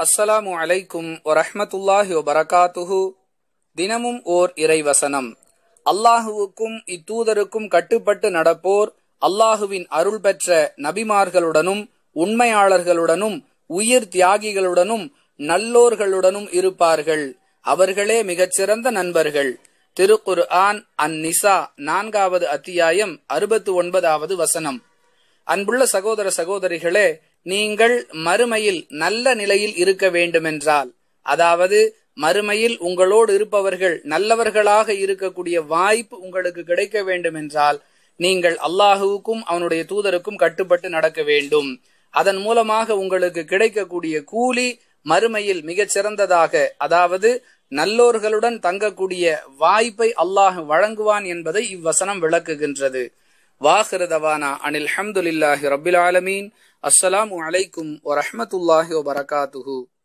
அஸ்ஸலாமு அலைக்கும் வரஹ்மத்துல்லாஹி வபரகாத்துஹு தினமும் ஓர் இறைவசனம் அல்லாஹுவுக்கும் இத்தூதருக்கும் கட்டுப்பட்டு நடப்போர் அல்லாஹுவின் அருள் பெற்ற நபிமார்களுடனும் உண்மையாளர்களுடனும் உயிர் தியாகிகளுடனும் நல்லோர்களுடனும் இருப்பார்கள் அவர்களே மிகச்சிறந்த நண்பர்கள் திருக்குர் ஆன் அன் நிசா நான்காவது அத்தியாயம் அறுபத்து ஒன்பதாவது வசனம் அன்புள்ள சகோதர சகோதரிகளே நீங்கள் மறுமையில் நல்ல நிலையில் இருக்க வேண்டுமென்றால் அதாவது மறுமையில் உங்களோடு இருப்பவர்கள் நல்லவர்களாக இருக்கக்கூடிய வாய்ப்பு உங்களுக்கு கிடைக்க வேண்டுமென்றால் நீங்கள் அல்லாஹுவுக்கும் அவனுடைய தூதருக்கும் கட்டுப்பட்டு நடக்க வேண்டும் அதன் மூலமாக உங்களுக்கு கிடைக்கக்கூடிய கூலி மறுமையில் மிகச் சிறந்ததாக அதாவது நல்லோர்களுடன் தங்கக்கூடிய வாய்ப்பை அல்லாஹ் வழங்குவான் என்பதை இவ்வசனம் விளக்குகின்றது வாஹிருதவானா அனில் ஹம்துலில்லாஹி ரபில் ஆலமீன் அஸ்ஸலாமு அலைக்கும் வரஹமத்துல்லாஹி வபரகாத்துஹு